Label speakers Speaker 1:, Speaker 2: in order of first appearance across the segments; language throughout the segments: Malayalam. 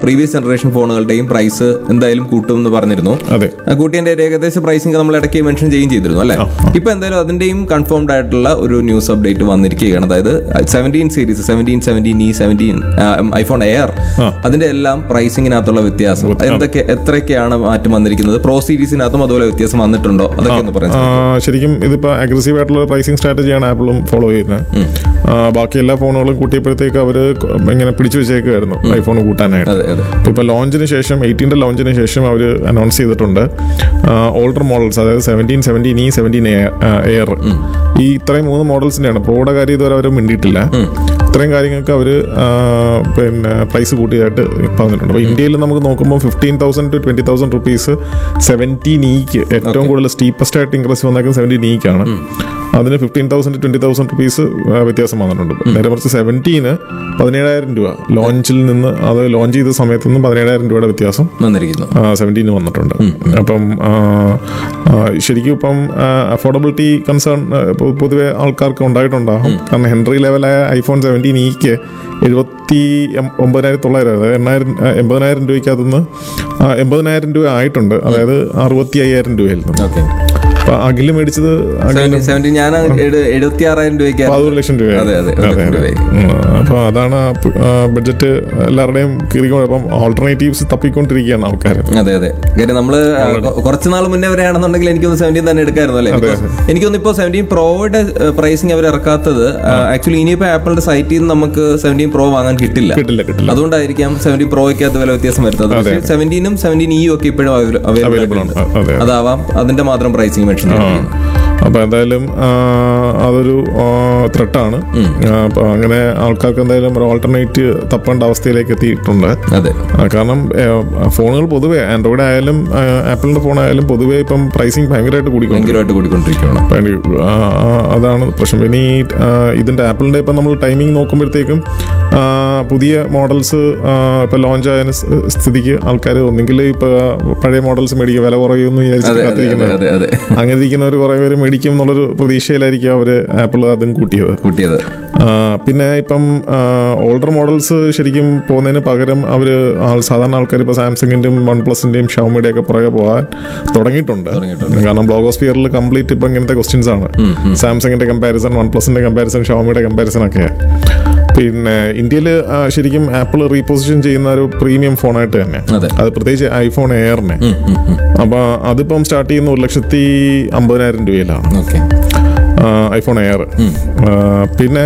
Speaker 1: പ്രീവിയസ് ജനറേഷൻ ഫോണുകളുടെയും പ്രൈസ് എന്തായാലും കൂട്ടും എന്ന് പറഞ്ഞിരുന്നു
Speaker 2: അതെ
Speaker 1: ആ കൂട്ടിയതിന്റെ ഒരു ഏകദേശ പ്രൈസിംഗ് നമ്മൾ ഇടയ്ക്ക് മെൻഷൻ ചെയ്യുകയും ചെയ്തിരുന്നു അല്ലേ ഇപ്പൊ എന്തായാലും അതിന്റെയും കൺഫേംഡ് ആയിട്ടുള്ള ഒരു ന്യൂസ് അപ്ഡേറ്റ് വന്നിരിക്കുകയാണ് അതായത് seventeen series seventeen seventeen E seventeen iPhone Air അതിന്റെ എല്ലാം പ്രൈസിങ്ങിനകത്തുള്ള വ്യത്യാസം എന്തൊക്കെ എത്രയൊക്കെയാണ് മാറ്റം വന്നിരിക്കുന്നത് പ്രോ സീരീസിനകത്തും അതുപോലെ വ്യത്യാസം വന്നിട്ടുണ്ടോ അതൊക്കെ ഒന്ന് പറയാം
Speaker 2: ആ, ശരിക്കും ഇതിപ്പോ അഗ്രസീവ് ആയിട്ടുള്ള പ്രൈസിങ് സ്ട്രാറ്റജിയാണ് ആപ്പിളും ഫോളോ ചെയ്യുന്നത് ആ, ബാക്കി എല്ലാ ഫോണുകളും കൂട്ടിയപ്പോഴത്തേക്ക് അവര് ഇങ്ങനെ പിടിച്ചു വെച്ചേക്കുമായിരുന്നു ഐഫോൺ കൂട്ടാനായിട്ട്
Speaker 1: അതെ അതെ
Speaker 2: ഇപ്പൊ ലോഞ്ചിന് ശേഷം എയ്റ്റീൻ്റെ ലോഞ്ചിന് ശേഷം അവർ അനൗൺസ് ചെയ്തിട്ടുണ്ട് ഓൾഡർ മോഡൽസ് അതായത് seventeen seventeen E seventeen Air ഈ ഇത്രയും മൂന്ന് മോഡൽസിന്റെയാണ് പ്രോയുടെ കാര്യം ഇതുവരെ അവർ മിണ്ടിയിട്ടില്ല ഇത്രയും കാര്യങ്ങൾക്ക് അവർ പിന്നെ പ്രൈസ് കൂട്ടിയായിട്ട് പറഞ്ഞിട്ടുണ്ട് അപ്പോൾ ഇന്ത്യയിൽ നമുക്ക് നോക്കുമ്പോൾ fifteen thousand to twenty thousand rupees seventeen ഇക്ക് ഏറ്റവും കൂടുതൽ സ്റ്റീപ്പസ്റ്റ് ആയിട്ട് ഇൻക്രീസ് വന്നേക്കുന്നത് സെവൻറ്റീൻ ഇക്കാണ് അതിന് fifteen thousand twenty thousand rupees വ്യത്യാസം വന്നിട്ടുണ്ട് നേരെ മറിച്ച് സെവൻറ്റീന് പതിനേഴായിരം രൂപ ലോഞ്ചിൽ നിന്ന് അത് ലോഞ്ച് ചെയ്ത സമയത്ത് നിന്ന് പതിനേഴായിരം രൂപയുടെ വ്യത്യാസം
Speaker 1: വന്നിരിക്കുന്നു
Speaker 2: സെവൻറ്റീന് വന്നിട്ടുണ്ട് അപ്പം ആ, ആ, ശരിക്കും ഇപ്പം അഫോർഡബിലിറ്റി കൺസേൺ പൊതുവെ ആൾക്കാർക്ക് ഉണ്ടായിട്ടുണ്ടാകും കാരണം ഹെൻറി ലെവലായ ഐഫോൺ സെവൻറ്റീൻ ഇക്ക് എഴുപത്തി എം- ഒമ്പതിനായിരത്തി തൊള്ളായിരം അതായത് എണ്ണായിരം ആ, എൺപതിനായിരം രൂപയ്ക്കകത്തുനിന്ന് ആ, എൺപതിനായിരം രൂപ ആയിട്ടുണ്ട് അതായത് അറുപത്തി അയ്യായിരം രൂപയായിരുന്നു
Speaker 1: ഓക്കെ
Speaker 2: അപ്പൊ അഖില് മേടിച്ചത് അഖിലിന്
Speaker 1: സെവൻറ്റീൻ ഞാൻ എഴുപത്തി ആറായിരം രൂപയ്ക്ക്
Speaker 2: പതിനൊരു ലക്ഷം രൂപയാണ്
Speaker 1: അതെ അതെ ഒരു ലക്ഷം രൂപയായി
Speaker 2: അപ്പൊ അതാണ് ബഡ്ജറ്റ് എല്ലാവരുടെയും കീറിക്കൊണ്ട് അപ്പം ഓൾട്ടർനേറ്റീവ്സ് തപ്പിക്കൊണ്ടിരിക്കുകയാണ് ആൾക്കാർ
Speaker 1: അതെ അതെ കാര്യം നമ്മള് കുറച്ച് നാൾ മുന്നേ വരെയാണെന്നുണ്ടെങ്കിൽ എനിക്കൊന്ന് സെവൻറ്റീൻ തന്നെ എടുക്കായിരുന്നു അല്ലേ Because എനിക്കൊന്ന് ഇപ്പോൾ സെവൻറ്റീൻ പ്രോയുടെ പ്രൈസിങ് അവർ ഇറക്കാത്തത് ആക്ച്വലി ഇനിയിപ്പോ ആപ്പിളിന്റെ സൈറ്റിൽ നിന്ന് നമുക്ക് സെവൻറ്റീൻ പ്രോ വാങ്ങാൻ കിട്ടില്ല
Speaker 2: കിട്ടില്ല കിട്ടില്ല
Speaker 1: അതുകൊണ്ടായിരിക്കാം സെവൻറ്റീൻ പ്രോയ്ക്കകത്ത് വില വ്യത്യാസം വരുന്നത് പക്ഷേ സെവൻറ്റീനും സെവൻറ്റീൻ ഇയും ഒക്കെ ഇപ്പോഴും അവൈലബിൾ
Speaker 2: അവൈലബിൾ ആണ് അ- അതെ
Speaker 1: അതാവാം അതിന്റെ മാത്രം പ്രൈസിങ് മെൻഷൻ
Speaker 2: അപ്പൊ എന്തായാലും ആ, അതൊരു ത്രെട്ടാണ് അപ്പൊ അങ്ങനെ ആൾക്കാർക്ക് എന്തായാലും ഒരു ഓൾട്ടർനേറ്റ് തപ്പേണ്ട അവസ്ഥയിലേക്ക് എത്തിയിട്ടുണ്ട്
Speaker 1: അതെ
Speaker 2: ആ, കാരണം ഏ, ഫോണുകൾ പൊതുവെ ആൻഡ്രോയിഡ് ആയാലും ആ, ആപ്പിളിന്റെ ഫോൺ ആയാലും പൊതുവെ ഇപ്പം പ്രൈസിങ് ഭയങ്കരമായിട്ട് കൂടിക്കൊണ്ട്
Speaker 1: ഭയങ്കരമായിട്ട് കൂടിക്കൊണ്ടിരിക്കുകയാണ്
Speaker 2: വേണ്ടി ആ, ആ, അതാണ് പ്രശ്നം പിന്നെ ഈ ആ, ഇതിന്റെ ആപ്പിളിന്റെ ഇപ്പം നമ്മൾ ടൈമിംഗ് നോക്കുമ്പോഴത്തേക്കും ആ, പുതിയ മോഡൽസ് ഇപ്പൊ ലോഞ്ച് ആയ സ് സ്ഥിതിക്ക് ആൾക്കാർ ഒന്നെങ്കിൽ ഇപ്പൊ പഴയ മോഡൽസ് മേടിക്കും വില കുറയുമെന്ന് വിചാരിച്ചിട്ട്
Speaker 1: അതെ അതെ
Speaker 2: കാത്തിരിക്കുന്നത്
Speaker 1: അതെ അതെ
Speaker 2: അങ്ങനെ ഇരിക്കുന്നവർ കുറെ പേര് മേടിക്കും എന്നുള്ളൊരു പ്രതീക്ഷയിലായിരിക്കും അവര് ആപ്പിൾ അതും കൂട്ടിയത്
Speaker 1: കൂട്ടിയത്
Speaker 2: ആ, പിന്നെ ഇപ്പം ഓൾഡർ മോഡൽസ് ശരിക്കും പോകുന്നതിന് പകരം അവർ സാധാരണ ആൾക്കാർ ഇപ്പോൾ സാംസങ്ങിൻ്റെയും വൺ പ്ലസിൻ്റെയും ഷവമിയുടെ ഒക്കെ പുറകെ പോകാൻ തുടങ്ങിയിട്ടുണ്ട്
Speaker 1: തുടങ്ങിയിട്ടുണ്ട്.
Speaker 2: കാരണം ബ്ലോഗോസ്ഫിയറിൽ കംപ്ലീറ്റ് ഇപ്പം ഇങ്ങനത്തെ ക്വസ്റ്റ്യൻസ് ആണ് സാംസങ്ങിന്റെ കമ്പാരിസൺ വൺ പ്ലസിന്റെ കമ്പാരിസൺ ഷവമിയുടെ കമ്പാരിസൺ ഒക്കെ പിന്നെ ഇന്ത്യയിൽ ശരിക്കും ആപ്പിൾ റീപൊസിഷൻ ചെയ്യുന്ന ഒരു പ്രീമിയം ഫോണായിട്ട് തന്നെ
Speaker 1: അതെ.
Speaker 2: അത് പ്രത്യേകിച്ച് ഐഫോൺ എയറിനെ അപ്പൊ അതിപ്പം സ്റ്റാർട്ട് ചെയ്യുന്ന ഒരു ലക്ഷത്തി അമ്പതിനായിരം രൂപയിലാണ്
Speaker 1: ഓക്കെ
Speaker 2: ഐഫോൺ എയർ പിന്നെ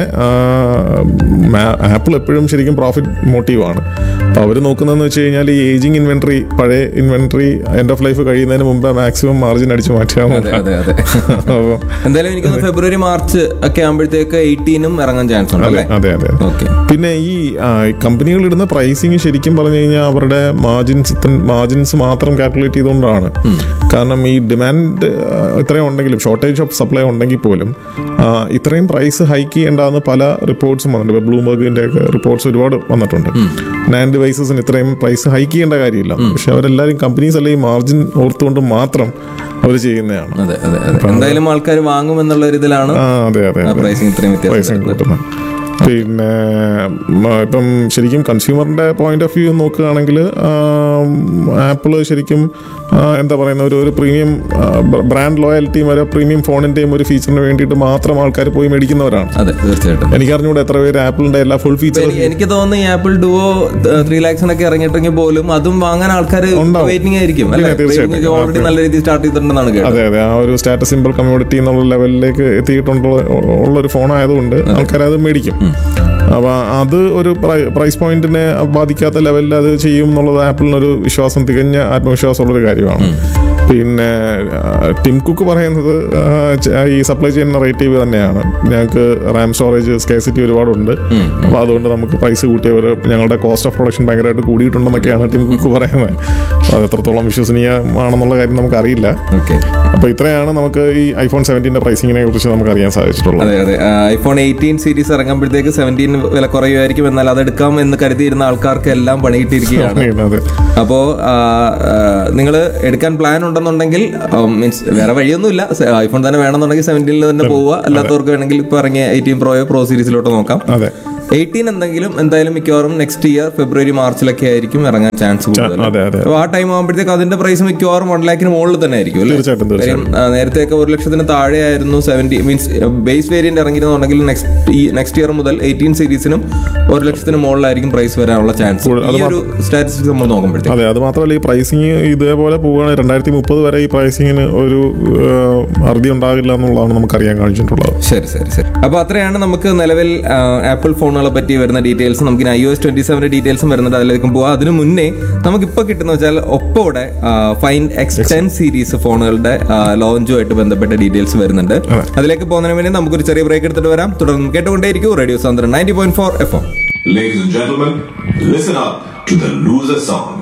Speaker 2: ആപ്പിൾ എപ്പോഴും ശരിക്കും പ്രോഫിറ്റ് മോട്ടീവാണ് അപ്പോൾ അവർ നോക്കുന്നതെന്ന് വെച്ച് കഴിഞ്ഞാൽ ഈ ഏജിങ് ഇൻവെൻട്രി പഴയ ഇൻവെൻട്രി എൻഡ് ഓഫ് ലൈഫ് കഴിയുന്നതിന് മുമ്പ് മാക്സിമം മാർജിൻ അടിച്ച് മാറ്റുക
Speaker 1: അതെ അതെ അതെ
Speaker 2: അപ്പോൾ
Speaker 1: എന്തായാലും എനിക്കൊന്ന് ഫെബ്രുവരി മാർച്ച് ഒക്കെ ആകുമ്പോഴത്തേക്ക് എയ്റ്റീനും ഇറങ്ങാൻ ചാൻസ് ഉണ്ട് അല്ലേ
Speaker 2: അതെ അതെ
Speaker 1: ഓക്കെ
Speaker 2: പിന്നെ ഈ കമ്പനികൾ ഇടുന്ന പ്രൈസിങ് ശരിക്കും പറഞ്ഞു കഴിഞ്ഞാൽ അവരുടെ മാർജിൻസ് മാർജിൻസ് മാത്രം കാൽക്കുലേറ്റ് ചെയ്തുകൊണ്ടാണ് കാരണം ഈ ഡിമാൻഡ് ഇത്രയും ഉണ്ടെങ്കിലും ഷോർട്ടേജ് ഓഫ് സപ്ലൈ ഉണ്ടെങ്കിൽ പോലും ആ, ഇത്രയും പ്രൈസ് ഹൈക്ക് ചെയ്യേണ്ടെന്ന് പല റിപ്പോർട്ട്സും വന്നിട്ടുണ്ട് ഇപ്പോൾ ബ്ലൂംബർഗിന്റെ ഒക്കെ റിപ്പോർട്ട്സ് ഒരുപാട് വന്നിട്ടുണ്ട് നാൻഡ് ഡിവൈസസിന് ഇത്രയും പ്രൈസ് ഹൈക്ക് ചെയ്യേണ്ട കാര്യമില്ല പക്ഷെ അവരെല്ലാവരും കമ്പനീസ് അല്ലെ ഈ മാർജിൻ ഓർത്തുകൊണ്ട് മാത്രം അവർ ചെയ്യുന്നതാണ്
Speaker 1: അതെ അതെ അതെ എന്തായാലും ആൾക്കാർ വാങ്ങും എന്നുള്ള ഒരു ഇതിലാണ്
Speaker 2: ആ അതെ അതെ അതെ
Speaker 1: പ്രൈസിങ് ഇത്രയും വ്യത്യാസം
Speaker 2: പ്രൈസിങ് കൂട്ടുന്നത് പിന്നെ മ, ഇപ്പം ശരിക്കും കൺസ്യൂമറിന്റെ പോയിന്റ് ഓഫ് വ്യൂ നോക്കുകയാണെങ്കിൽ ആപ്പിള് ശരിക്കും ആ, എന്താ പറയുന്ന ഒരു ഒരു പ്രീമിയം ബ്രാൻഡ് ലോയൽറ്റിയും ഒരു പ്രീമിയം ഫോണിന്റെയും ഒരു ഫീച്ചറിന് വേണ്ടിയിട്ട് മാത്രം ആൾക്കാർ പോയി മേടിക്കുന്നവരാണ്
Speaker 1: അതെ തീർച്ചയായിട്ടും
Speaker 2: എനിക്ക് അറിഞ്ഞൂടെ എത്ര പേര് ആപ്പിളിന്റെ എല്ലാ ഫുൾ ഫീച്ചർ
Speaker 1: എനിക്ക് എനിക്ക് തോന്നുന്നു ഈ ആപ്പിൾ ഡുവോ ത്രീ ലാക്സിനൊക്കെ ഇറങ്ങിയിട്ടെങ്കിൽ പോലും അതും വാങ്ങാൻ ആൾക്കാർ
Speaker 2: ഉണ്ടാവും.
Speaker 1: വെയിറ്റിംഗ് ആയിരിക്കും അല്ലേ
Speaker 2: പിന്നെ തീർച്ചയായിട്ടും.
Speaker 1: ഓൾറെഡി നല്ല രീതിയിൽ സ്റ്റാർട്ട് ചെയ്തിട്ടുണ്ടെന്നാണ് കേട്ടത്
Speaker 2: അതെ അതെ ആ ഒരു സ്റ്റാറ്റസ് സിമ്പിൾ കമ്മ്യൂണിറ്റി എന്നുള്ള ലെവലിലേക്ക് എത്തിയിട്ടുള്ള ഉള്ളൊരു ഫോൺ ആയതുകൊണ്ട് ആൾക്കാർ അത് മേടിക്കും അപ്പൊ അത് ഒരു പ്രൈസ് പോയിന്റിനെ ബാധിക്കാത്ത ലെവലിൽ അത് ചെയ്യും എന്നുള്ളത് ആപ്പിളിനൊരു വിശ്വാസം തികഞ്ഞ ആത്മവിശ്വാസമുള്ളൊരു കാര്യമാണ് പിന്നെ ആ, ടിം കുക്ക് പറയുന്നത് ആ, ച- ഈ സപ്ലൈ ചെയിൻ നറേറ്റീവ് തന്നെയാണ് ഞങ്ങൾക്ക് റാം സ്റ്റോറേജ് സ്കേസിറ്റി ഒരുപാടുണ്ട് അപ്പോൾ അതുകൊണ്ട് നമുക്ക് പ്രൈസ് കൂട്ടിയവർ ഞങ്ങളുടെ കോസ്റ്റ് ഓഫ് പ്രൊഡക്ഷൻ ഭയങ്കരമായിട്ട് കൂടിയിട്ടുണ്ടെന്നൊക്കെയാണ് ടിം കുക്ക് പറയുന്നത് അപ്പോൾ അത് എത്രത്തോളം വിശ്വസനീയമാണെന്നുള്ള കാര്യം നമുക്കറിയില്ല
Speaker 1: ഓക്കെ
Speaker 2: അപ്പോൾ ഇത്രയാണ് നമുക്ക് ഈ ഐഫോൺ സെവൻറ്റീൻ്റെ പ്രൈസിങ്ങിനെ കുറിച്ച് നമുക്ക് അറിയാൻ സാധിച്ചിട്ടുള്ളത്
Speaker 1: അതെ അതെ ഐഫോൺ എയ്റ്റീൻ സീരീസ് ഇറങ്ങുമ്പോഴത്തേക്ക് സെവൻറ്റീൻ വില കുറയുമായിരിക്കും എന്നാൽ അത് എടുക്കാം എന്ന് കരുതിയിരുന്ന ആൾക്കാർക്ക് എല്ലാം പണിയിട്ടിരിക്കുകയാണ്
Speaker 2: അതെ
Speaker 1: അപ്പോ നിങ്ങൾ എടുക്കാൻ പ്ലാൻ ഉണ്ടെന്നുണ്ടെങ്കിൽ മീൻസ് വേറെ വഴിയൊന്നുമില്ല ഐഫോൺ തന്നെ വേണമെന്നുണ്ടെങ്കിൽ സെവൻറ്റീനിൽ തന്നെ പോവുക അല്ലാത്തവർക്ക് വേണമെങ്കിൽ ഇപ്പോൾ ഇറങ്ങിയ എയ്റ്റീൻ പ്രോയോ പ്രോ സീരീസിലോട്ട് നോക്കാം
Speaker 2: അതെ
Speaker 1: എയ്റ്റീൻ എന്തെങ്കിലും എന്തായാലും മിക്കവാറും നെക്സ്റ്റ് ഇയർ ഫെബ്രുവരി മാർച്ചിലൊക്കെ ആയിരിക്കും ഇറങ്ങാൻ ചാൻസ് കൂടുതൽ
Speaker 2: അതെ അതെ
Speaker 1: അപ്പോൾ ആ ടൈം ആകുമ്പോഴത്തേക്ക് അതിന്റെ പ്രൈസ് മിക്കവാറും വൺ ലാഖിന് മുകളിൽ തന്നെ ആയിരിക്കും അല്ലേ
Speaker 2: തീർച്ചയായിട്ടും തീർച്ചയായിട്ടും
Speaker 1: കാര്യം ആ, നേരത്തെയൊക്കെ ഒരു ലക്ഷത്തിന് താഴെ ആയിരുന്നു സെവന്റി മീൻസ് ബേസ് വേരിയന്റ് ഇറങ്ങിയിരുന്നുണ്ടെങ്കിൽ നെക്സ്റ്റ് ഈ നെക്സ്റ്റ് ഇയർ മുതൽ എയ്റ്റീൻ സീരീസിനും ഒരു ലക്ഷത്തിന് മുകളിലായിരിക്കും പ്രൈസ് വരാനുള്ള ചാൻസ് ഈ ഒരു സ്റ്റാറ്റിസ്റ്റിക്സ് നമ്മൾ നോക്കുമ്പോഴത്തേക്ക്
Speaker 2: അതെ അത് മാത്രമല്ല ഈ പ്രൈസിങ് ഇതേപോലെ പോവുകയാണെങ്കിൽ രണ്ടായിരത്തി മുപ്പത് വരെ ഈ പ്രൈസിങ്ങിന് ഒരു ആ, അറുതി ഉണ്ടാകില്ല എന്നുള്ളതാണ് നമുക്കറിയാൻ കഴിഞ്ഞിട്ടുള്ളത്
Speaker 1: ശരി ശരി ശരി അപ്പൊ അത്രയാണ് നമുക്ക് നിലവിൽ ആപ്പിൾ ഫോണുകളെ പറ്റി വരുന്ന ഡീറ്റെയിൽസ് നമുക്ക് ഐ ഒ എസ് ട്വന്റി സെവന്റെ ഡീറ്റെയിൽസും വരുന്നുണ്ട് അതിലേക്കും പോവാം അതിനു മുന്നേ നമുക്കിപ്പോൾ കിട്ടുന്ന വെച്ചാൽ ഒപ്പോടെ ഫൈൻ എക്സ് ടെൻ സീരീസ് ഫോണുകളുടെ ലോഞ്ചുമായിട്ട് ബന്ധപ്പെട്ട ഡീറ്റെയിൽസ് വരുന്നുണ്ട് അതിലേക്ക് പോകുന്നതിന് വേണ്ടി നമുക്കൊരു ചെറിയ ബ്രേക്ക് എടുത്തിട്ട് വരാം തുടർന്ന് കേട്ടുകൊണ്ടേയിരിക്കും റേഡിയോ സാന്ദ്രൻ ninety point four F M
Speaker 3: Ladies and gentlemen, listen up to the loser song.